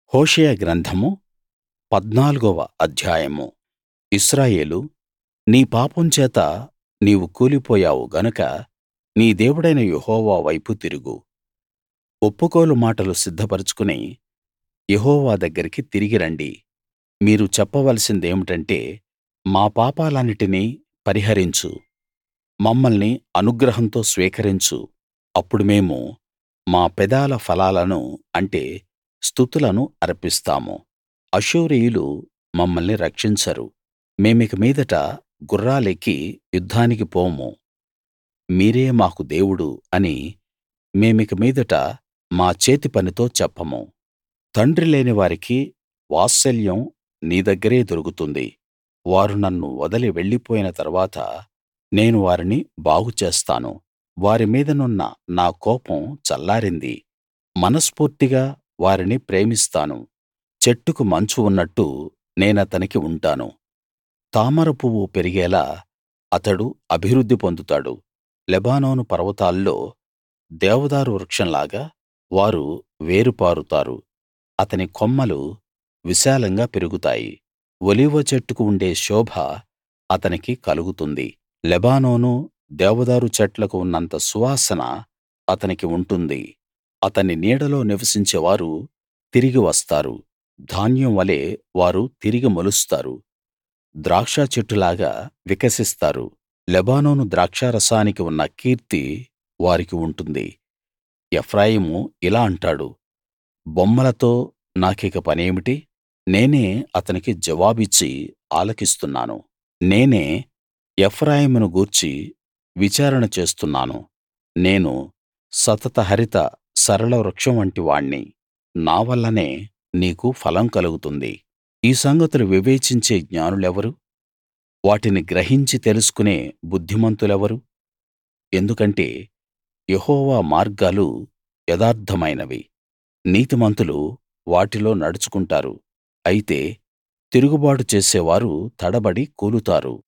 హోషేయ గ్రంథము పద్నాలుగవ అధ్యాయము ఇశ్రాయేలూ నీ పాపం చేత నీవు కూలిపోయావు గనక నీ దేవుడైన యెహోవా వైపు తిరుగు ఒప్పుకోలు మాటలు సిద్ధపరచుకుని యెహోవా దగ్గరికి తిరిగి రండి మీరు చెప్పవలసిందేమిటంటే మా పాపాలన్నిటినీ పరిహరించు మమ్మల్ని అనుగ్రహంతో స్వీకరించు అప్పుడు మేము మా పెదాల ఫలాలను అంటే స్తుతులను అర్పిస్తాము అష్షూరీయులు మమ్మల్ని రక్షించరు మేమిక మీదట గుర్రాలెక్కి యుద్ధానికి పోము మీరే మాకు దేవుడు అని మేమిక మీదట మా చేతిపనితో చెప్పము తండ్రి లేని వారికి వాత్సల్యం నీ దగ్గరే దొరుకుతుంది వారు నన్ను వదలి వెళ్ళిపోయిన తరువాత నేను వారిని బాగు చేస్తాను వారి మీదనున్న నా కోపం చల్లారింది మనస్ఫూర్తిగా వారిని ప్రేమిస్తాను చెట్టుకు మంచు ఉన్నట్టు నేనతనికి ఉంటాను తామర పువ్వు పెరిగేలా అతడు అభివృద్ధి పొందుతాడు లెబానోను పర్వతాల్లో దేవదారు వృక్షంలాగా వారు వేరుపారుతారు అతని కొమ్మలు విశాలంగా పెరుగుతాయి ఒలీవ చెట్టుకు ఉండే శోభ అతనికి కలుగుతుంది లెబానోను దేవదారు చెట్లకు ఉన్నంత సువాసన అతనికి ఉంటుంది అతని నీడలో నివసించేవారు తిరిగి వస్తారు ధాన్యం వలె వారు తిరిగి మొలుస్తారు ద్రాక్ష చెట్టులాగా వికసిస్తారు లెబానోను ద్రాక్షారసానికి ఉన్న కీర్తి వారికి ఉంటుంది ఎఫ్రాయిము ఇలా అంటాడు బొమ్మలతో నాకిక పనేమిటి నేనే అతనికి జవాబిచ్చి ఆలకిస్తున్నాను నేనే ఎఫ్రాయిమును గూర్చి విచారణ చేస్తున్నాను నేను సతత హరిత సరళ వృక్షం వంటి వాణ్ణి నా వల్లనే నీకు ఫలం కలుగుతుంది ఈ సంగతులు వివేచించే జ్ఞానులెవరు వాటిని గ్రహించి తెలుసుకునే బుద్ధిమంతులెవరు ఎందుకంటే యెహోవా మార్గాలు యథార్థమైనవి నీతిమంతులు వాటిలో నడుచుకుంటారు అయితే తిరుగుబాటు చేసేవారు తడబడి కూలుతారు